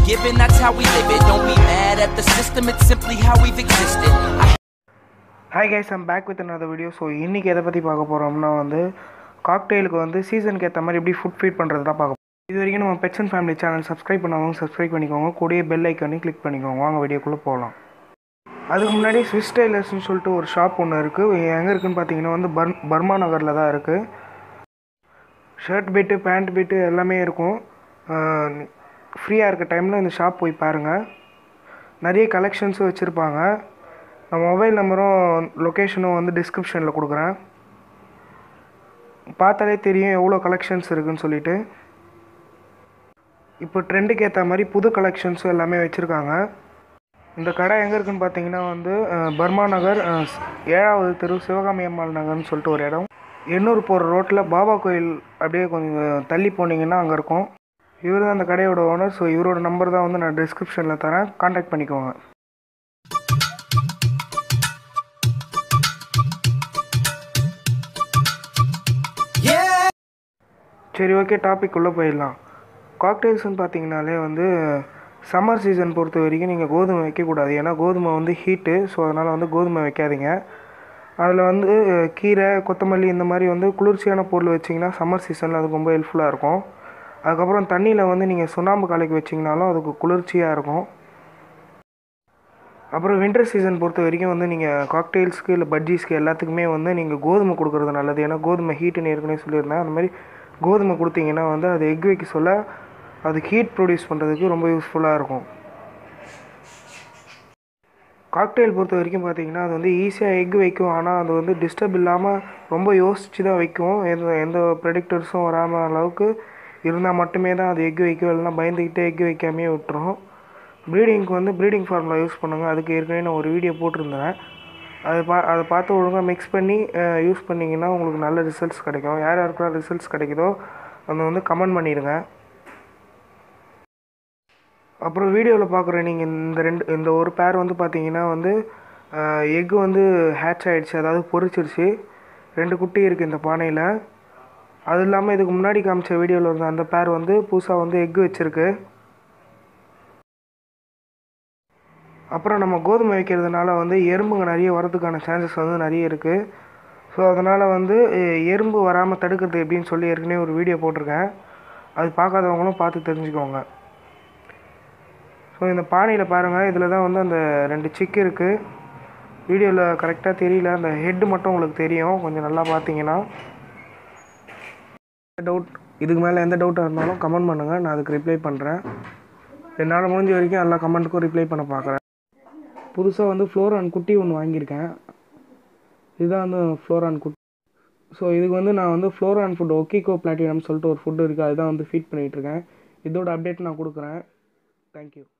given, that's how we live it. Don't be mad at the system, it's simply how we've existed. I hi guys I'm back with another video so இன்றைக்கி எதை பற்றி பார்க்க போகிறோம்னா வந்து காக்டெயிலுக்கு வந்து சீசனுக்கு ஏற்ற மாதிரி எப்படி ஃபுட் ஃபீட் பண்ணுறது தான் பார்க்க போறோம். இது வரைக்கும் நம்ம pets and family channel subscribe பண்ணவங்க சப்ஸ்கிரைப் பண்ணிக்கோங்க கூடயே பெல் ஐக்கானையும் கிளிக் பண்ணிக்கோங்க வாங்க வீடியோக்குள்ளே போகலாம் அதுக்கு முன்னாடி ஸ்விஸ் டெய்லர்ஸ்னு சொல்லிட்டு ஒரு ஷாப் ஒன்று இருக்குது எங்கே இருக்குன்னு பார்த்தீங்கன்னா வந்து பர் பர்மா நகரில் தான் இருக்குது ஷர்ட் பிட்டு பேண்ட் பிட்டு எல்லாமே இருக்கும் ஃப்ரீயாக இருக்க டைமில் இந்த ஷாப் போய் பாருங்கள் நிறைய கலெக்ஷன்ஸும் வச்சுருப்பாங்க நான் மொபைல் நம்பரும் லொக்கேஷனும் வந்து டிஸ்கிரிப்ஷனில் கொடுக்குறேன் பார்த்தாலே தெரியும் எவ்வளோ கலெக்ஷன்ஸ் இருக்குன்னு சொல்லிட்டு இப்போ ட்ரெண்டுக்கு ஏற்ற மாதிரி புது கலெக்ஷன்ஸும் எல்லாமே வச்சுருக்காங்க இந்த கடை எங்கே இருக்குன்னு பார்த்தீங்கன்னா வந்து அஹ், பர்மா நகர் அஹ், ஸ்- ஏழாவது தெரு சிவகாமி அம்மாள் நகர்னு சொல்லிட்டு ஒரு இடம் எண்ணூர் போகிற ரோட்டில் பாபா கோயில் அப்படியே கொஞ்சம் தள்ளி போனீங்கன்னா அங்கே இருக்கும் இவர் தான் அந்த கடையோட ஓனர் ஸோ இவரோட நம்பர் தான் வந்து நான் டிஸ்கிரிப்ஷனில் தரேன் காண்டாக்ட் பண்ணிக்கோங்க சரி ஓகே டாபிக் உள்ளே போயிடலாம் காக்டெயில்ஸ்னு பார்த்தீங்கனாலே வந்து சம்மர் சீசன் பொறுத்த வரைக்கும் நீங்கள் கோதுமை வைக்கக்கூடாது ஏன்னா கோதுமை வந்து ஹீட்டு ஸோ அதனால் வந்து கோதுமை வைக்காதீங்க அதில் வந்து அஹ், கீரை கொத்தமல்லி இந்த மாதிரி வந்து குளிர்ச்சியான பொருள் வச்சிங்கன்னா சம்மர் சீசனில் அதுக்கு ரொம்ப ஹெல்ப்ஃபுல்லாக இருக்கும் அதுக்கப்புறம் தண்ணியில் வந்து நீங்கள் சுண்ணாம்பு கலக்கி வச்சிங்கனாலும் அதுக்கு குளிர்ச்சியாக இருக்கும் அப்புறம் வின்டர் சீசன் பொறுத்த வரைக்கும் வந்து நீங்கள் காக்டெயில்ஸ்க்கு இல்லை பஜ்ஜீஸ்க்கு எல்லாத்துக்குமே வந்து நீங்கள் கோதுமை கொடுக்குறது நல்லது ஏன்னா கோதுமை ஹீட்டுன்னு ஏற்கனவே சொல்லியிருந்தேன் அந்த மாதிரி கோதுமை கொடுத்தீங்கன்னா வந்து அது எக் வைக்க சொல்ல அது ஹீட் ப்ரொடியூஸ் பண்ணுறதுக்கு ரொம்ப யூஸ்ஃபுல்லாக இருக்கும் காக்டெயில் பொறுத்த வரைக்கும் பார்த்தீங்கன்னா அது வந்து ஈஸியாக எக் வைக்கும் ஆனால் அது வந்து டிஸ்டர்ப் இல்லாமல் ரொம்ப யோசித்து தான் வைக்கும் எந்த எந்த ப்ரெடிக்டர்ஸும் வராமல் அளவுக்கு இருந்தால் மட்டுமே தான் அது எக் வைக்கும் இல்லைனா பயந்துக்கிட்டே எக் வைக்காமே விட்டுரும் ப்ரீடிங்க்கு வந்து ப்ரீடிங் ஃபார்முலா யூஸ் பண்ணுங்கள் அதுக்கு ஏற்கனவே நான் ஒரு வீடியோ போட்டிருந்தேன் அதை பா அதை பார்த்து ஒழுங்காக மிக்ஸ் பண்ணி யூஸ் பண்ணிங்கன்னா உங்களுக்கு நல்ல ரிசல்ட்ஸ் கிடைக்கும் யார் யாருக்கெல்லாம் ரிசல்ட்ஸ் கிடைக்குதோ அதை வந்து கமெண்ட் பண்ணிடுங்க அப்புறம் வீடியோவில் பார்க்குற நீங்கள் இந்த ரெண்டு இந்த ஒரு பேர் வந்து பார்த்தீங்கன்னா வந்து எக்கு வந்து ஹேட்ச் ஆகிடுச்சு அதாவது பொரிச்சிருச்சு ரெண்டு குட்டி இருக்குது இந்த பானையில் அது இல்லாமல் இதுக்கு முன்னாடி காமிச்ச வீடியோவில் இருந்த அந்த பேர் வந்து புதுசாக வந்து எக்கு வச்சுருக்கு அப்புறம் நம்ம கோதுமை வைக்கிறதுனால வந்து எறும்புங்க நிறைய வரதுக்கான சான்சஸ் வந்து நிறைய இருக்குது ஸோ அதனால் வந்து எ- எறும்பு வராமல் தடுக்கிறது எப்படின்னு சொல்லி ஏற்கனவே ஒரு வீடியோ போட்டிருக்கேன் அது பார்க்காதவங்களும் பார்த்து தெரிஞ்சுக்கோங்க ஸோ இந்த பானையில் பாருங்கள் இதில் தான் வந்து அந்த ரெண்டு சிக்கு இருக்குது வீடியோவில் கரெக்டாக தெரியல அந்த ஹெட்டு மட்டும் உங்களுக்கு தெரியும் கொஞ்சம் நல்லா பார்த்தீங்கன்னா டவுட் இதுக்கு மேலே எந்த டவுட்டாக இருந்தாலும் கமெண்ட் பண்ணுங்கள் நான் அதுக்கு ரிப்ளை பண்ணுறேன் என்னால் முடிஞ்ச வரைக்கும் எல்லா கமெண்ட்டுக்கும் ரிப்ளை பண்ண பார்க்குறேன் புதுசாக வந்து ஃப்ளோரான் குட்டி ஒன்று வாங்கியிருக்கேன் இதுதான் வந்து ஃப்ளோரான் குட்டி ஸோ இதுக்கு வந்து நான் வந்து ஃப்ளோரான் ஃபுட் ஒக்கிகோ பிளாட்டினம் சொல்லிட்டு ஒரு ஃபுட் இருக்குது அதுதான் வந்து ஃபீட் பண்ணிகிட்ருக்கேன் இதோட அப்டேட் நான் கொடுக்குறேன் தேங்க்யூ